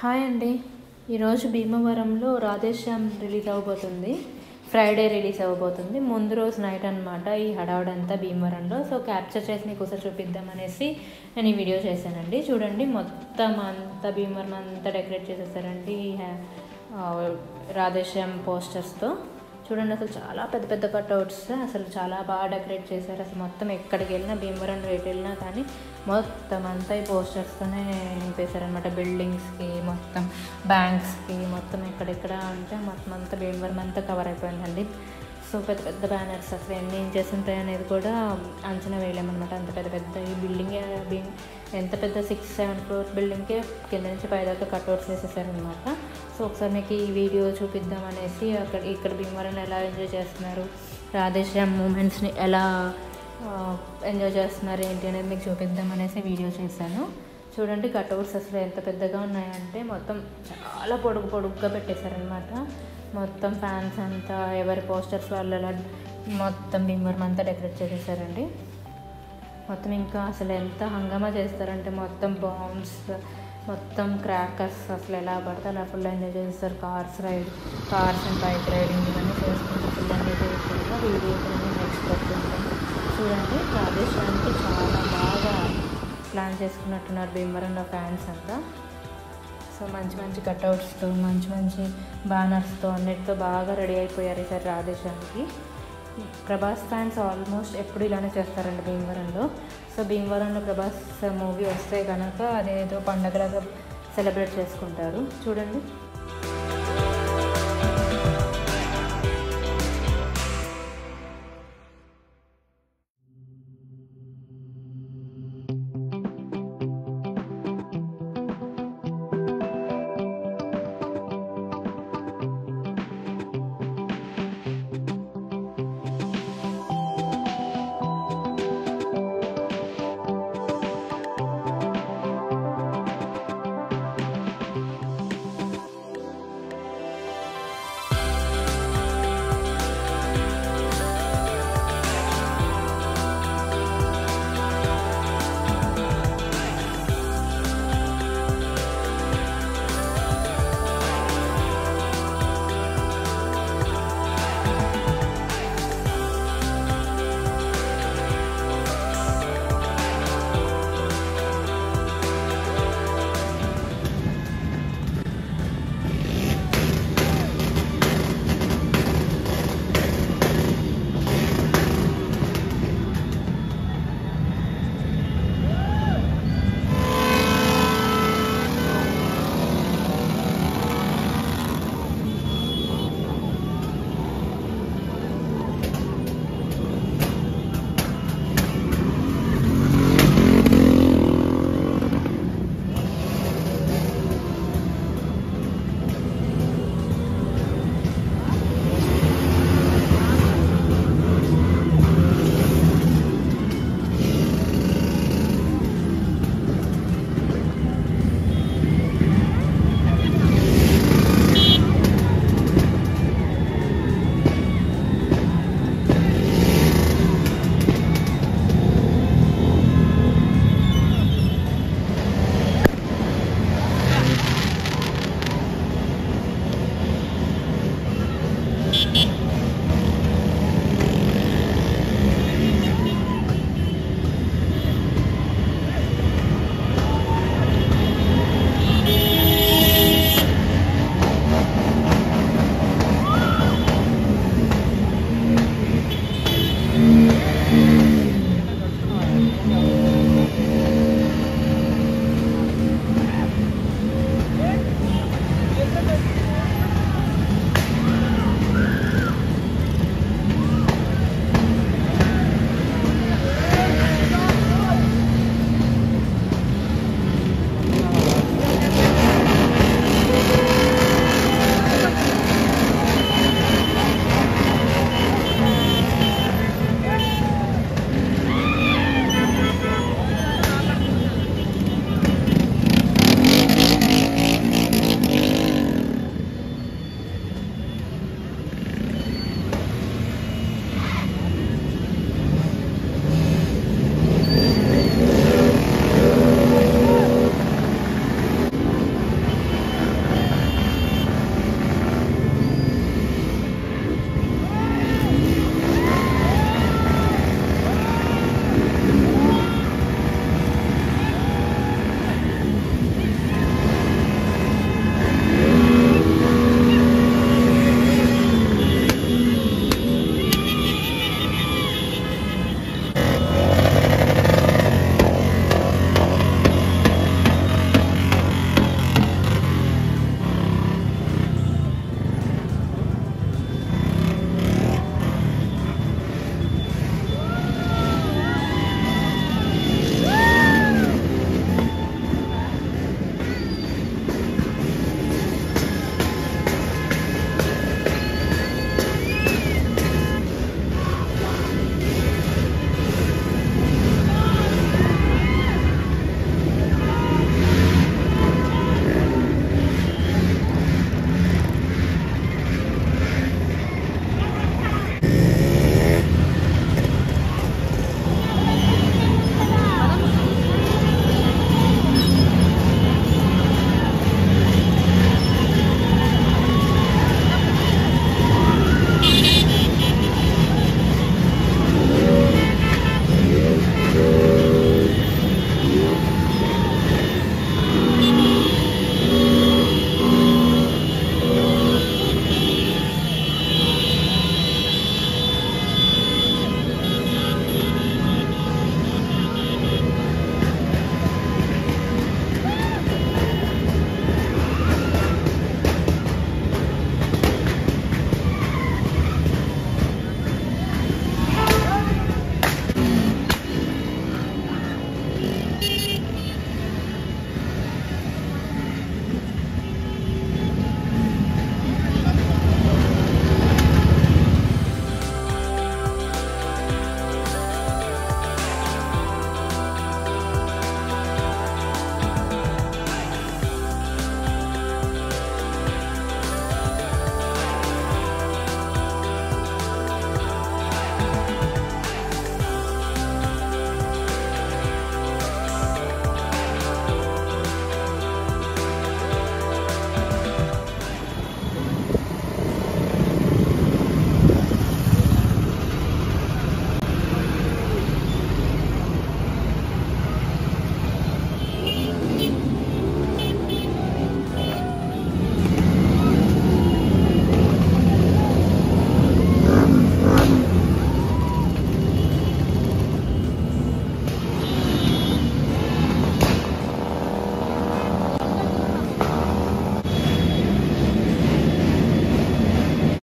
hi అండి ఈరోజు భీమవరంలో రాధేశ్యామ్ రిలీజ్ అవ్వబోతుంది ఫ్రైడే రిలీజ్ అవ్వబోతుంది ముందు రోజు నైట్ అనమాట ఈ హడావుడంతా భీమవరంలో సో క్యాప్చర్ చేసి మీకు ఒకసారి చూపిద్దాం అనేసి నేను ఈ వీడియో చేశానండి చూడండి మొత్తం అంతా భీమవరం అంతా డెకరేట్ చేసేసారండి ఈ హ్యా- ఆ, రాధేశ్యామ్ పోస్టర్స్తో చూడండి అసలు చాలా పెద్ద పెద్ద కట్అవుట్స్ అసలు చాలా బాగా డెకరేట్ చేశారు అసలు మొత్తం ఎక్కడికి వెళ్ళినా భీమవరం రేట్ వెళ్ళినా కానీ మొత్తం అంతా ఈ పోస్టర్స్తోనే నింపేశారనమాట బిల్డింగ్స్కి మొత్తం బ్యాంక్స్కి మొత్తం ఎక్కడెక్కడ అంటే మొత్తం అంతా భీమవరం అంతా కవర్ అయిపోయిందండి సో పెద్ద పెద్ద బ్యానర్స్ అసలు ఎన్ని ఇంచెస్ ఉంటాయి అనేది కూడా అంచనా వేయలేమన్నమాట అంత పెద్ద పెద్ద ఈ బిల్డింగ్ ఎంత పెద్ద సిక్స్ సెవెన్ ఫ్లోర్స్ బిల్డింగ్కే కింద నుంచి పైదాకా కట్అవుట్స్ వేసేసారనమాట సో ఒకసారి మీకు ఈ వీడియో చూపిద్దాం అనేసి అక్కడ ఇక్కడ భీమవరం ఎలా ఎంజాయ్ చేస్తున్నారు రాధేశ్యామ్ మూమెంట్స్ని ఎలా ఎంజాయ్ చేస్తున్నారు ఏంటి అనేది మీకు చూపిద్దాం అనేసి వీడియో చేశాను చూడండి కట్అవుట్స్ అసలు ఎంత పెద్దగా ఉన్నాయంటే మొత్తం చాలా పొడుగు పొడుగ్గా పెట్టేశారనమాట మొత్తం ఫ్యాన్స్ అంతా ఎవరి పోస్టర్స్ వాళ్ళు అలా మొత్తం భీమవరం అంతా డెకరేట్ చేసేసారండి మొత్తం ఇంకా అసలు ఎంత హంగామా చేస్తారంటే మొత్తం బాంబ్స్ మొత్తం క్రాకర్స్ అసలు ఎలా పడితే అలా ఫుల్ ఎంజాయ్ చేస్తారు cars ride cars and bike riding ఇవన్నీ చేసుకుంటూ ఫుల్ ఎంజాయ్ చేస్తుంటా వీడియో నెక్స్ట్ వస్తుంటాం చూడండి రాజేశ్వరానికి చాలా బాగా ప్లాన్ చేసుకున్నట్టున్నారు భీమవరంలో ఫ్యాన్స్ అంతా సో మంచి మంచి కట్అవుట్స్తో మంచి మంచి బ్యానర్స్తో అన్నిటితో బాగా రెడీ అయిపోయారు ఈసారి రాధేశానికి ప్రభాస్ ఫ్యాన్స్ ఆల్మోస్ట్ ఎప్పుడు ఇలానే చేస్తారండి భీమవరంలో సో భీమవరంలో ప్రభాస్ మూవీ వస్తే కనుక అదేదో పండగలాగా సెలబ్రేట్ చేసుకుంటారు చూడండి